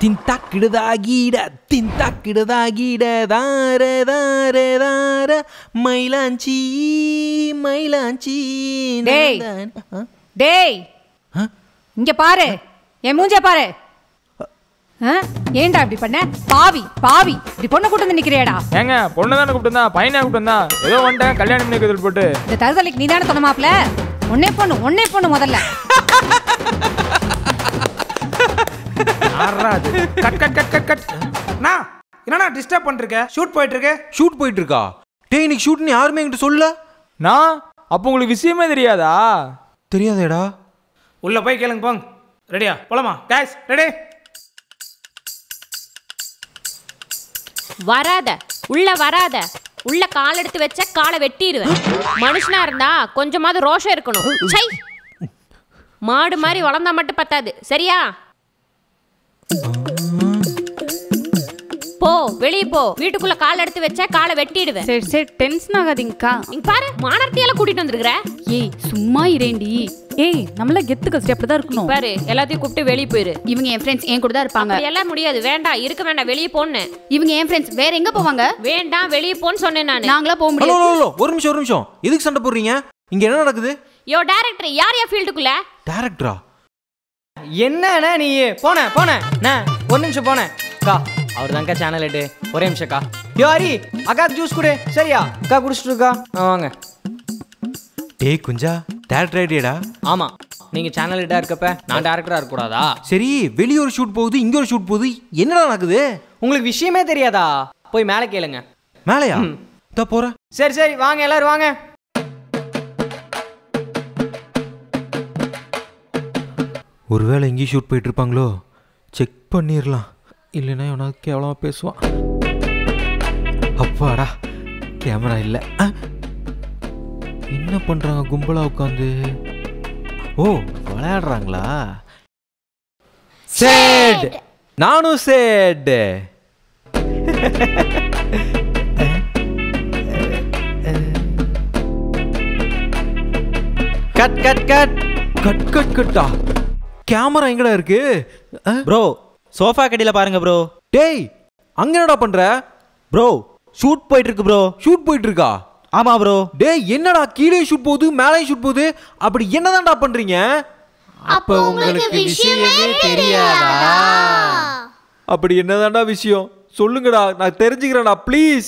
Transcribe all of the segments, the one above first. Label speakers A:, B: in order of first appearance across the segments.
A: ತಿಂತಾಕಿಡದಾಗೀಡ ತಿಂತಾಕಿಡದಾಗೀಡ ದಾರ ದಾರ ದಾರ ಮೈಲಾಂಚಿ ಮೈಲಾಂಚಿ
B: டேய்.
A: நான்தான். ஆ?
B: டேய்
A: ஆ?
B: இங்க பாரு என் மூஞ்ச பாரு ஆ? ஏன்டா இப்படி பண்ண பாவி பாவி இப்படி பொண்ணை கூட்டு வந்து நிக்கிறியாடா
C: ஏங்க பொண்ணு தானே கூப்பிட்டு பையனை கூப்பிட்டு ஏதோ வந்துட்டேன் கல்யாணம் பண்ணி வைக்கிறதுல போட்டு
B: இந்த தருதலைக்கு நீ தானே சொன்ன மாப்ள ஒன்னே பொண்ணு ஒன்னே பொண்ணு முதல்ல
D: ஆறாது cut cut cut cut cut அண்ணா என்னண்ணா டிஸ்டர்ப் பண்ணிருக்க ஷூட் போயிட்டு இருக்கு
A: ஷூட் போயிட்டு இருக்கா டேய் இன்னைக்கு ஷூட்னு யாருமே என்கிட்ட சொல்ல
C: நான் அப்போ உங்களுக்கு விஷயமே தெரியாதா
A: தெரியாதேடா
D: உள்ள போய் கேளுங்க போங்க ரெடியா போலாமா கைஸ் ரெடி
E: வராத உள்ள வராத உள்ள கால் எடுத்து வச்ச காலை வெட்டிடுவேன் மனுஷனா இருந்தா கொஞ்சமாவது ரோஷம் இருக்கணும் சை மாடு மாதிரி வளர்ந்தா மட்டும் பத்தாது சரியா போ வெளியே போ வீட்டுக்குள்ள கால் எடுத்து வச்ச காலை வெட்டிடுவேன்
F: சரி சரி டென்ஷன் ஆகாதீங்கக்கா
E: இங்க பாரு மானர்த்தியால கூட்டிட்டு வந்திருக்கிற
F: ஏய் சும்மா இரேண்டி ஏய் நம்மள கெத்து கழிச்சு அப்படிதான் இருக்கணும்
E: பாரு எல்லாத்தையும் கூப்பிட்டு வெளியே போயிரு
F: இவங்க என் ஃப்ரெண்ட்ஸ் என் கூட தான் இருப்பாங்க
E: அப்படி எல்லாம் முடியாது வேண்டாம் இருக்க வேண்டாம் வெளியே போன்னு
F: இவங்க என் ஃப்ரெண்ட்ஸ் வேற எங்க போவாங்க
E: வேண்டாம் வெளியே போன்னு சொன்னேன் நானு
F: நாங்களா போக
A: ஹலோ
F: முடியாது
A: ஹலோ ஹலோ ஒரு நிமிஷம் ஒரு நிமிஷம் எதுக்கு சண்டை போடுறீங்க இங்க என்ன நடக்குது
E: யோ டைரக்டர் யார் யா ஃபீல்டுக்குள்ள
A: டேரக்டரா
G: என்னண்ணே நீ போன போன அண்ணே, ஒரு நிமிஷம் போனேன் அக்கா அவர் தான்க்கா சேனல் எட்டு ஒரே நிமிஷம்க்கா யோ ஹரி அக்கா ஜூஸ் கொடு சரியா அக்கா குடிச்சிட்டு இருக்கா ஆ வாங்க
A: டேய் குஞ்சா டேரக்டர் ஐடியாடா
G: ஆமா நீங்க சேனல் எட்டா இருக்கப்ப நான் டேரக்டரா இருக்கக்கூடாதா
A: சரி வெளிய ஒரு ஷூட் போகுது இங்க ஒரு ஷூட் போகுது என்னடா நடக்குது
G: உங்களுக்கு விஷயமே தெரியாதா போய் மேலே கேளுங்க
A: மேலையா இதோ போறேன்
G: சரி சரி வாங்க எல்லாரும் வாங்க
A: ஒருவேளை எங்கேயும் ஷூட் போயிட்டு இருப்பாங்களோ செக் பண்ணிடலாம் இல்லைன்னா எவனாவது கேவலமாக பேசுவான் அப்பாடா கேமரா இல்லை ஆ? என்ன பண்ணுறாங்க கும்பலாக உட்காந்து ஓ விளையாடுறாங்களா சேட் நானும் சேட் cut cut cut cut cut கட்டா கேமரா எங்கடா இருக்கு ஆ?
H: ப்ரோ சோஃபா கடியில் பாருங்க ப்ரோ
A: டேய் அங்க என்னடா பண்ற
H: ப்ரோ ஷூட் போயிட்டு இருக்கு ப்ரோ
A: ஷூட் போயிட்டு இருக்கா
H: ஆமா ப்ரோ
A: டேய் என்னடா கீழே ஷூட் போகுது மேலே ஷூட் போகுது அப்படி என்னதான்டா பண்றீங்க
I: அப்போ உங்களுக்கு விஷயமே தெரியாதா
A: அப்படி என்னதான்டா விஷயம் சொல்லுங்கடா நான் தெரிஞ்சுக்கிறேன்டா ப்ளீஸ்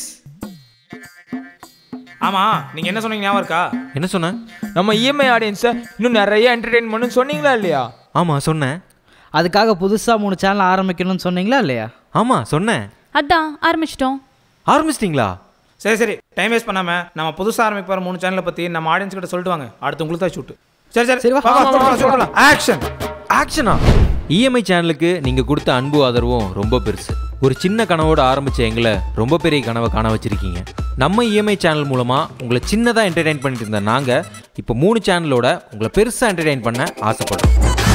D: ஆமா நீங்க என்ன சொன்னீங்க ஞாபகம் இருக்கா
A: என்ன சொன்ன
C: நம்ம இஎம்ஐ ஆடியன்ஸை இன்னும் நிறைய என்டர்டெயின் பண்ணு சொன்னீங்களா இல்லையா
A: ஆமா சொன்னேன்
H: அதுக்காக புதுசாக மூணு சேனல் ஆரம்பிக்கணும்னு சொன்னீங்களா இல்லையா
A: ஆமா சொன்னேன்
F: அதான் ஆரம்பிச்சிட்டோம்
A: ஆரம்பிச்சிட்டிங்களா
D: சரி சரி டைம் வேஸ்ட் பண்ணாம நம்ம புதுசா ஆரம்பிக்க போற மூணு சேனலை பத்தி நம்ம ஆடியன்ஸ் கிட்ட சொல்லிட்டு வாங்க அடுத்து உங்களுக்கு தான் ஷூட் சரி சரி
H: சரி, வா.
D: சொல்லலாம் ஆக்ஷன்
A: ஆக்ஷனா இஎம்ஐ சேனலுக்கு நீங்க கொடுத்த அன்பு ஆதரவும் ரொம்ப பெருசு ஒரு சின்ன கனவோட ஆரம்பிச்ச எங்களை ரொம்ப பெரிய கனவை காண வச்சிருக்கீங்க நம்ம இஎம்ஐ சேனல் மூலமா உங்களை சின்னதா என்டர்டைன் பண்ணிட்டு இருந்த நாங்க இப்போ மூணு சேனலோட உங்களை பெருசா என்டர்டைன் பண்ண ஆசைப்படுறோம்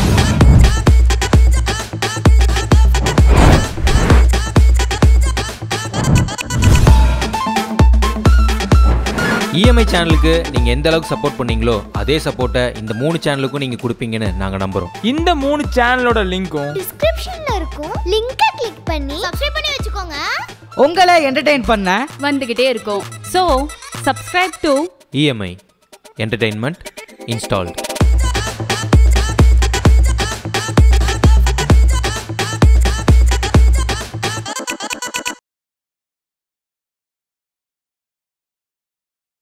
A: இஎம்ஐ சேனலுக்கு நீங்க எந்த அளவுக்கு சப்போர்ட் பண்ணீங்களோ அதே சப்போர்ட்டை இந்த மூணு சேனலுக்கும் நீங்க கொடுப்பீங்கன்னு நாங்க நம்புறோம்
C: இந்த மூணு சேனலோட லிங்க்கும்
I: டிஸ்கிரிப்ஷன்ல இருக்கும் லிங்கை கிளிக் பண்ணி சப்ஸ்கிரைப் பண்ணி வச்சுக்கோங்க
H: உங்களை என்டர்டெயின் பண்ண
F: வந்துகிட்டே இருக்கோம் so subscribe to
A: EMI entertainment installed